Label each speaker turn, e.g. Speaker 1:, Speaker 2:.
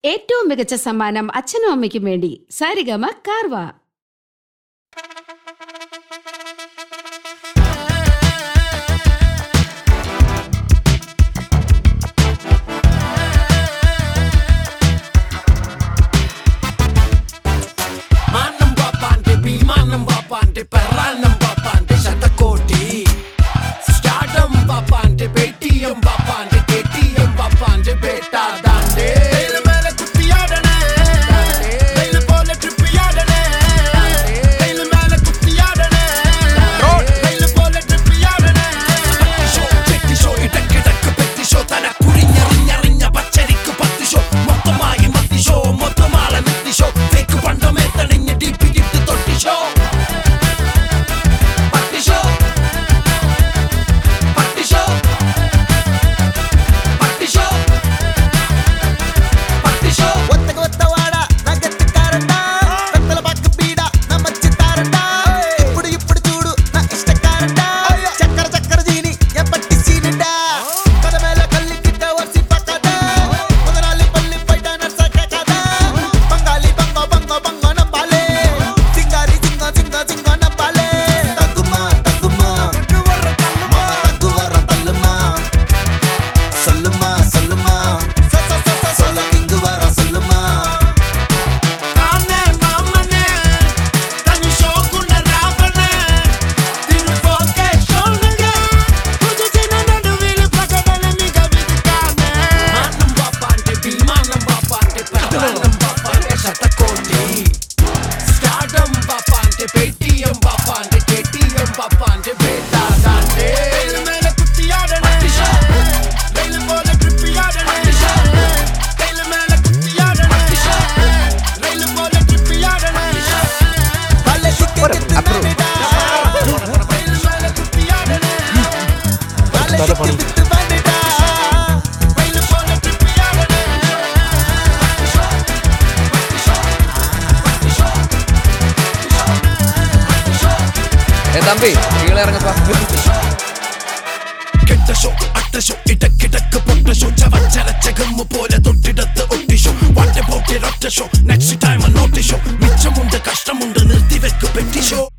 Speaker 1: ഏറ്റവും മികച്ച സമ്മാനം അച്ഛനും അമ്മയ്ക്കും വേണ്ടി സാരിഗമ കാർവ
Speaker 2: മാനം പാപ്പാന്റെ വിമാനം പാപ്പാന്റെ പെറാനം പാപ്പാന്റെ ശതകോടി സ്റ്റാർഡം പാപ്പാന്റെ പേടിഎം പാപ്പാന്റെ കെടിഎം പാപ്പാന്റെ ബേട്ടാദാന്റെ മേലെ കുത്തിയാടണേ വെയിൽ പോലെ ട്രിപ്പിയാടണേ മേലെ കുത്തിയാടണേ വെയിൽ പോലെ ട്രിപ്പിയാടണേ ഷോ ചെട്ടി ഷോ ഇടക്കിടക്ക് പെട്ടി ഷോ തല കുഴിഞ്ഞറിഞ്ഞറിഞ്ഞ പച്ചരിക്ക് പത്ത് ഷോ മൊത്തമായി മത്തി ഷോ മൊത്തമാളെ മെത്തി ഷോ തേക്ക് പണ്ടമേ തണിഞ്ഞ് ഡിപ്പി കിട്ട് തൊട്ടി ഷോ പട്ടി ഷോ പട്ടി ഷോ പട്ടി ഷോ പട്ടി ഷോ
Speaker 3: ఒత్తకు ఒత్తవాడ నా గట్టికారండా పెద్దల పక్క పీడ నా మచ్చితారండా ఇప్పుడు ఇప్పుడు చూడు నా ఇష్టకారండా చక్కర చక్కర జీని ఎప్పటి సీనిండా కథ మేల కల్లి కిట్ట వర్సి పక్కద ముదరాలి పల్లి పైట నర్సక కథ బంగాలి బంగ బంగ బంగ నంబాలే సింగారి సింగ సింగ సింగ నంబాలే తగ్గుమా తగ్గుమా మా తగ్గువర తల్లుమా சொல்லுமா சொல்லுமா சொல்ல இங்கு வர சொல்லுமா
Speaker 2: നാനേ മാമനേ തനി ഷോക്കുണ്ട രാവണേ തിരു പോകെ ഷോണഗ കുജുചന നടുവിൽ പകടല മികവിദിക്കാനേ മാനം പാപ്പാന്റെ വിമാനം പാപ്പാന്റെ പെറാനം പാപ്പാന്റെ ശതകോടി സ്റ്റാർഡം പാപ്പാന്റെ പേടിഎം പാപ്പാന്റെ കെടിഎം പാപ്പാന്റെ ബേട്ടാദാന്റെ മേലെ കുത്തിയാടണേ വെയിൽ പോലെ ട്രിപ്പിയാടണേ വെയിൽ മേലെ കുത്തിയാടണേ വെയിൽ പോലെ ട്രിപ്പിയാടണേ
Speaker 3: వాళ్ళ సిక్కెత్తుతానిడా
Speaker 2: വെയിൽ മേലെ കുത്തിയാടണേ
Speaker 3: వాళ్ళ సిక్కెత్తుతానిడా
Speaker 2: വെയിൽ പോലെ ട്രിപ്പിയാടണേ
Speaker 4: ഏ തമ്പി കീഴെ ഇറങ്ങപ്പാ
Speaker 2: കെട്ടശോ അട്ടശോ ഇടക്കിടക്ക് പൊട്ടശോ ചവച്ചരച്ചകമ്മ് പോലെ തൊട്ടിടത്ത് ഒട്ടിഷോ വണ്ടി പോട്ടിരൊറ്റ ഷോ നെക്സ്റ്റ് ടൈം നോട്ടിഷോ മിച്ചമുണ്ട് കഷ്ടമുണ്ട് നിർത്തിവെക്ക് പെട്ടിഷോ